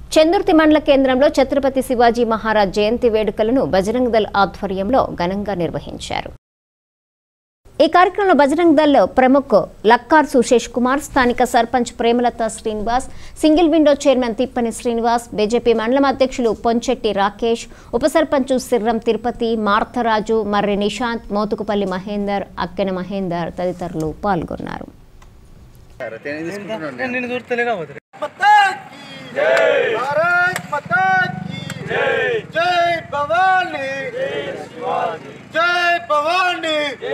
చందుర్తి మండల కేంద్రంలో ఛత్రపతి శివాజీ మహారాజ్ జయంతి వేడుకలను బజరంగ్ దళ్ ఆధ్వర్యంలో ఘనంగా నిర్వహించారు ఈ కార్యక్రమంలో బజరంగ్ దళ్ ప్రముఖ్ లక్కార్ సుశేష్ కుమార్ స్థానిక sarpanch Premalatha Srinivas single window chairman Tippani Srinivas BJP మండలం అధ్యక్షులు పొంచెట్టి రాకేష్ ఉప సర్పంచ్ సిర్రం తిరుపతి మార్తరాజు మర్రి నిశాంత్ మోతుకుపల్లి మహేందర్ అక్కెన మహేందర్ తదితరులు పాల్గొన్నారు నిన్ను చూడలేనా పోతుంది भारत माता की जय जय भवानी जय भवानी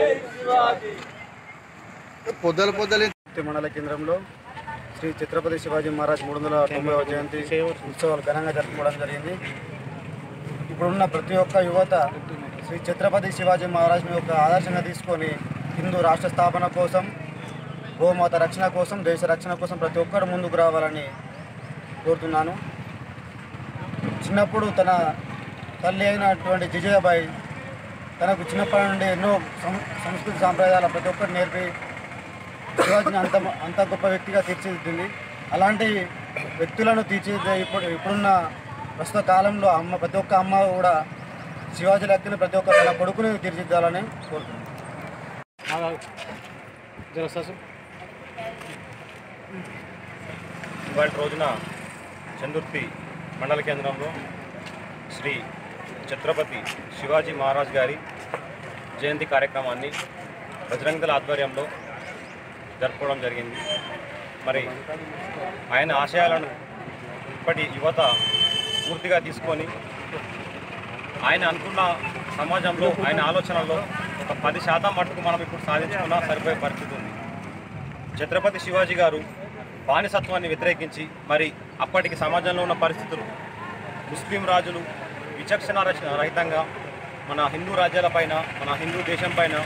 పొద్దలు పొద్దలు మండల కేంద్రంలో శ్రీ ఛత్రపతి శివాజీ మహారాజ్ మూడు వందల తొంభైవ జయంతి ఉత్సవాలు ఘనంగా జరుపుకోవడం జరిగింది ఇప్పుడున్న ప్రతి ఒక్క యువత శ్రీ ఛత్రపతి శివాజీ మహారాజ్ని ఒక ఆదర్శంగా తీసుకొని హిందూ రాష్ట్ర స్థాపన కోసం గోమాత రక్షణ కోసం దేశ రక్షణ కోసం ప్రతి ఒక్కరు ముందుకు రావాలని కోరుతున్నాను చిన్నప్పుడు తన తల్లి అయినటువంటి జిజయాబాయి తనకు చిన్నప్పటి నుండి ఎన్నో సం- సంస్కృతి సాంప్రదాయాలు ప్రతి ఒక్కరు నేర్పి శివాజీని అంత అంత గొప్ప వ్యక్తిగా తీర్చిదిద్దింది అలాంటి వ్యక్తులను తీర్చిదిద్దే ఇప్పుడు ఇప్పుడున్న ప్రస్తుత కాలంలో అమ్మ ప్రతి ఒక్క అమ్మ కూడా శివాజీ లెక్కని ప్రతి ఒక్క తన కొడుకుని తీర్చిదిద్దాలని కోరుతున్నాను జరసాసు ఇవాళ రోజున చందుర్తి మండల కేంద్రంలో శ్రీ ఛత్రపతి శివాజీ మహారాజ్ గారి జయంతి కార్యక్రమాన్ని బజరంగ దళ ఆధ్వర్యంలో జరుపుకోవడం జరిగింది మరి ఆయన ఆశయాలను ఇప్పటి యువత పూర్తిగా తీసుకొని ఆయన అనుకున్న సమాజంలో ఆయన ఆలోచనల్లో ఒక పది శాతం మట్టుకు మనం ఇప్పుడు సాధించుకున్నా సరిపోయే పరిస్థితి ఉంది ఛత్రపతి శివాజీ గారు బానిసత్వాన్ని వ్యతిరేకించి మరి అప్పటికి సమాజంలో ఉన్న పరిస్థితులు ముస్లిం రాజులు విచక్షణ రచ- రహితంగా మన హిందూ రాజ్యాలపైన మన హిందూ దేశం పైన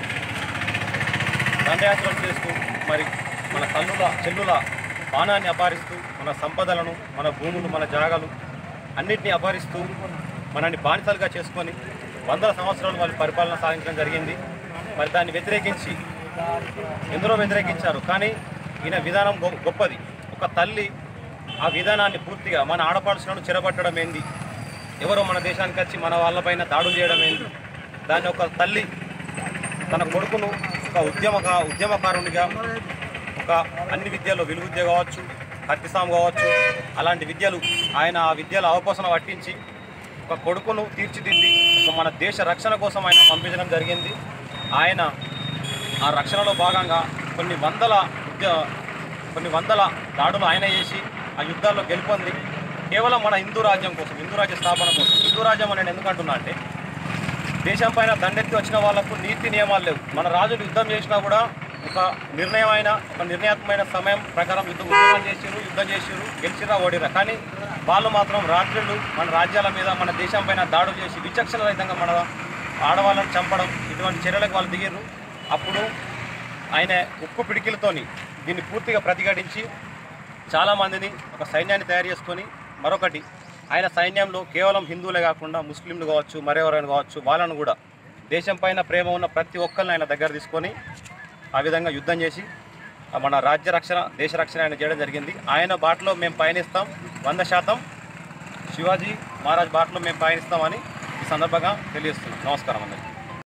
దండయాత్రలు చేస్తూ మరి మన తల్లుల చెల్లుల బాణాన్ని అపహరిస్తూ మన సంపదలను మన భూములు మన జాగాలు అన్నిటినీ అపహరిస్తూ మనల్ని బానిసలుగా చేసుకొని వందల సంవత్సరాలు వాళ్ళు పరిపాలన సాగించడం జరిగింది మరి దాన్ని వ్యతిరేకించి ఎందరో వ్యతిరేకించారు కానీ ఈయన విధానం గొ- గొప్పది ఒక తల్లి ఆ విధానాన్ని పూర్తిగా మన ఆడపడుచులను చెరబట్టడం ఏంది ఎవరో మన దేశానికి వచ్చి మన వాళ్ళపైన దాడులు చేయడం ఏంది దాన్ని ఒక తల్లి తన కొడుకును ఒక ఉద్యమ ఉద్యమకారునిగా ఒక అన్ని విద్యల్లో విలువ విద్య కావచ్చు కత్తిసాం కావచ్చు అలాంటి విద్యలు ఆయన ఆ విద్యల అవపోసన పట్టించి ఒక కొడుకును తీర్చిదిద్ది ఒక మన దేశ రక్షణ కోసం ఆయన పంపించడం జరిగింది ఆయన ఆ రక్షణలో భాగంగా కొన్ని వందల యుద్ధ కొన్ని వందల దాడులు ఆయన చేసి ఆ యుద్ధాల్లో గెలుపొంది కేవలం మన హిందూ రాజ్యం కోసం హిందూ రాజ్య స్థాపన కోసం హిందూ రాజ్యం అని నేను ఎందుకంటున్నా అంటే దేశం పైన దండెత్తి వచ్చిన వాళ్ళకు నీతి నియమాలు లేవు మన రాజులు యుద్ధం చేసినా కూడా ఒక నిర్ణయమైన ఒక నిర్ణయాత్మకమైన సమయం ప్రకారం యుద్ధం ఉద్యమం చేసిరు యుద్ధం చేసిరు గెలిచిరా ఓడిరా కానీ వాళ్ళు మాత్రం రాత్రులు మన రాజ్యాల మీద మన దేశం పైన దాడులు చేసి విచక్షణ రహితంగా మన ఆడవాళ్ళని చంపడం ఇటువంటి చర్యలకు వాళ్ళు దిగారు అప్పుడు ఆయన ఉక్కు పిడికిలతోని దీన్ని పూర్తిగా ప్రతిఘటించి చాలామందిని ఒక సైన్యాన్ని తయారు చేసుకొని మరొకటి ఆయన సైన్యంలో కేవలం హిందువులే కాకుండా ముస్లింలు కావచ్చు మరెవరైనా కావచ్చు వాళ్ళను కూడా దేశం పైన ప్రేమ ఉన్న ప్రతి ఒక్కరిని ఆయన దగ్గర తీసుకొని ఆ విధంగా యుద్ధం చేసి ఆ మన రాజ్య రక్షణ దేశ రక్షణ ఆయన చేయడం జరిగింది ఆయన బాటలో మేము పయనిస్తాం వంద శాతం శివాజీ మహారాజ్ బాటలో మేము పయనిస్తామని ఈ సందర్భంగా తెలియజేస్తున్నాం నమస్కారం అందరికీ